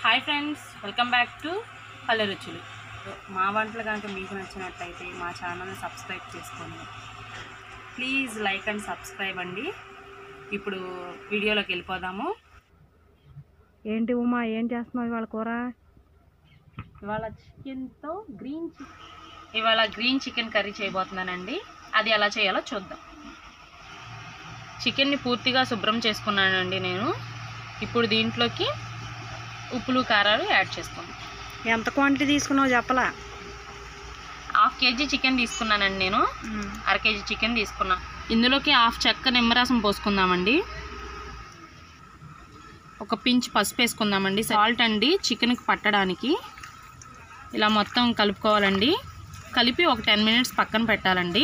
hi friends welcome back to Palle Ruchulu మా వంటలు కనుక మీకు నచ్చినట్టయితే మా ఛానల్ని సబ్స్క్రైబ్ చేసుకోండి ప్లీజ్ లైక్ అండ్ సబ్స్క్రైబ్ అండి ఇప్పుడు వీడియోలోకి వెళ్ళిపోదాము ఏంటి ఉమా ఏం చేస్తున్నావు ఇవాళ కూర ఇవాళ చికెన్తో గ్రీన్ చికెన్ ఇవాళ గ్రీన్ చికెన్ కర్రీ చేయబోతున్నానండి అది ఎలా చేయాలో చూద్దాం చికెన్ని పూర్తిగా శుభ్రం చేసుకున్నానండి నేను ఇప్పుడు దీంట్లోకి ఉప్పులు కారాలు యాడ్ చేసుకున్నాను ఎంత క్వాంటిటీ తీసుకున్నావు చెప్పలా హాఫ్ కేజీ చికెన్ తీసుకున్నానండి నేను అర కేజీ చికెన్ తీసుకున్నా ఇందులోకి హాఫ్ చెక్క నిమ్మరసం పోసుకుందామండి ఒక పించ్ పసుపు వేసుకుందామండి సాల్ట్ అండి చికెన్కి పట్టడానికి ఇలా మొత్తం కలుపుకోవాలండి కలిపి ఒక టెన్ మినిట్స్ పక్కన పెట్టాలండి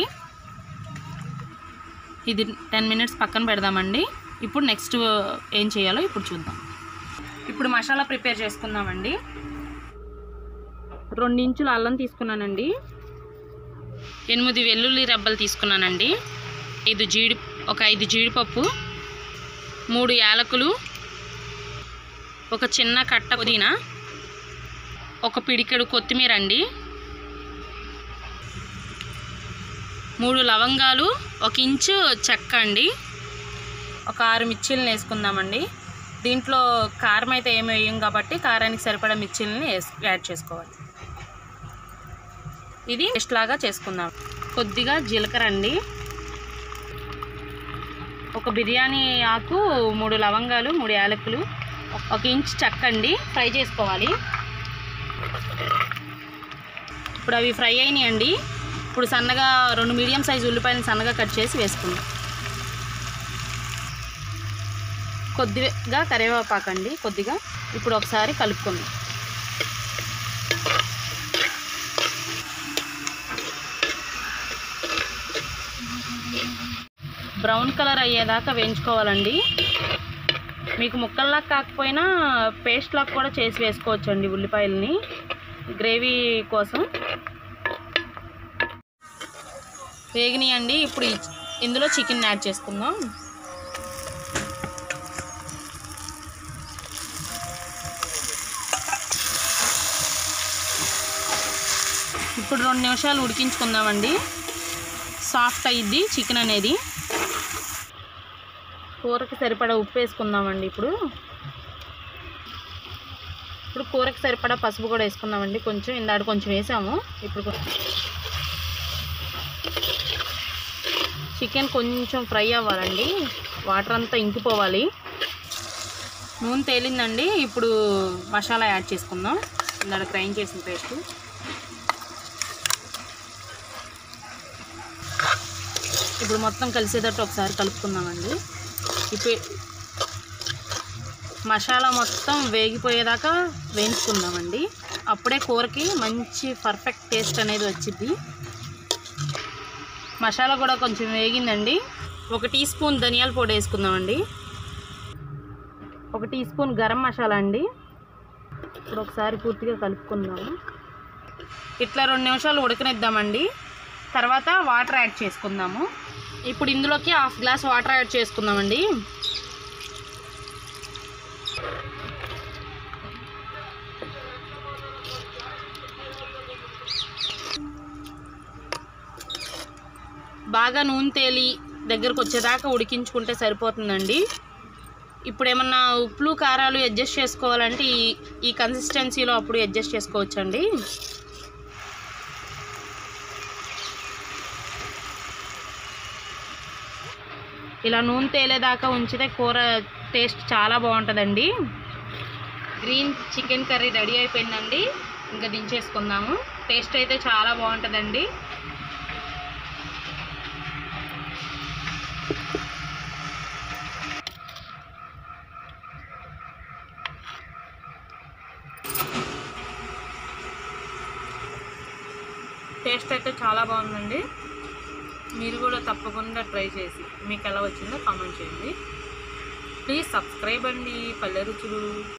ఇది టెన్ మినిట్స్ పక్కన పెడదామండి ఇప్పుడు నెక్స్ట్ ఏం చేయాలో ఇప్పుడు చూద్దాం ఇప్పుడు మసాలా ప్రిపేర్ చేసుకుందామండి రెండు ఇంచులు అల్లం తీసుకున్నానండి ఎనిమిది వెల్లుల్లి రెబ్బలు తీసుకున్నానండి ఐదు జీడి ఒక ఐదు జీడిపప్పు మూడు యాలకులు ఒక చిన్న కట్ట పుదీనా ఒక పిడికెడు కొత్తిమీర అండి మూడు లవంగాలు ఒక ఇంచు చెక్క అండి ఒక ఆరు మిర్చీలను వేసుకుందామండి దీంట్లో కారం అయితే ఏమి వేయం కాబట్టి కారానికి సరిపడా మిర్చీలని వేస్ యాడ్ చేసుకోవాలి ఇది పేస్ట్ లాగా చేసుకుందాం కొద్దిగా జీలకర్ర అండి ఒక బిర్యానీ ఆకు మూడు లవంగాలు మూడు యాలకులు ఒక ఇంచ్ చెక్క అండి ఫ్రై చేసుకోవాలి ఇప్పుడు అవి ఫ్రై అయినాయండి ఇప్పుడు సన్నగా రెండు మీడియం సైజు ఉల్లిపాయలు సన్నగా కట్ చేసి వేసుకుందాం కొద్దిగా కరివేపాకండి కొద్దిగా ఇప్పుడు ఒకసారి కలుపుకుందాం బ్రౌన్ కలర్ అయ్యేదాకా వేయించుకోవాలండి మీకు ముక్కల్లా కాకపోయినా పేస్ట్ లాగా కూడా చేసి వేసుకోవచ్చండి ఉల్లిపాయలని గ్రేవీ కోసం వేగినాయండి ఇప్పుడు ఈ- ఇందులో చికెన్ యాడ్ చేసుకుందాం ఇప్పుడు రెండు నిమిషాలు ఉడికించుకుందామండి సాఫ్ట్ అయ్యిద్ది చికెన్ అనేది కూరకి సరిపడా ఉప్పు వేసుకుందామండి ఇప్పుడు ఇప్పుడు కూరకి సరిపడా పసుపు కూడా వేసుకుందామండి కొంచెం ఇందాక కొంచెం వేసాము ఇప్పుడు కొ- చికెన్ కొంచెం ఫ్రై అవ్వాలండి వాటర్ అంతా ఇంకిపోవాలి నూనె తేలిందండి ఇప్పుడు మసాలా యాడ్ చేసుకుందాం ఇందాక గ్రైండ్ చేసిన పేస్ట్ ఇప్పుడు మొత్తం కలిసేటట్టు ఒకసారి కలుపుకుందామండి ఇప్పుడు మసాలా మొత్తం వేగిపోయేదాకా వేయించుకుందామండి అప్పుడే కూరకి మంచి పర్ఫెక్ట్ టేస్ట్ అనేది వచ్చింది మసాలా కూడా కొంచెం వేగిందండి ఒక టీ స్పూన్ ధనియాల పొడి వేసుకుందామండి ఒక టీ స్పూన్ గరం మసాలా అండి ఇప్పుడు ఒకసారి పూర్తిగా కలుపుకుందాము ఇట్లా రెండు నిమిషాలు ఉడకనిద్దామండి తర్వాత వాటర్ యాడ్ చేసుకుందాము ఇప్పుడు ఇందులోకి హాఫ్ గ్లాస్ వాటర్ యాడ్ చేసుకుందామండి బాగా నూనె తేలి దగ్గరకు వచ్చేదాకా ఉడికించుకుంటే సరిపోతుందండి ఇప్పుడు ఏమన్నా ఉప్పులు కారాలు అడ్జస్ట్ చేసుకోవాలంటే ఈ ఈ కన్సిస్టెన్సీలో అప్పుడు అడ్జస్ట్ చేసుకోవచ్చండి ఇలా నూనె తేలేదాకా ఉంచితే కూర టేస్ట్ చాలా బాగుంటుందండి గ్రీన్ చికెన్ కర్రీ రెడీ అయిపోయిందండి ఇంకా దించేసుకుందాము టేస్ట్ అయితే చాలా బాగుంటుందండి టేస్ట్ అయితే చాలా బాగుందండి మీరు కూడా తప్పకుండా ట్రై చేసి మీకు ఎలా వచ్చిందో కామెంట్ చేయండి ప్లీజ్ సబ్స్క్రైబ్ అండి పల్లె రుచులు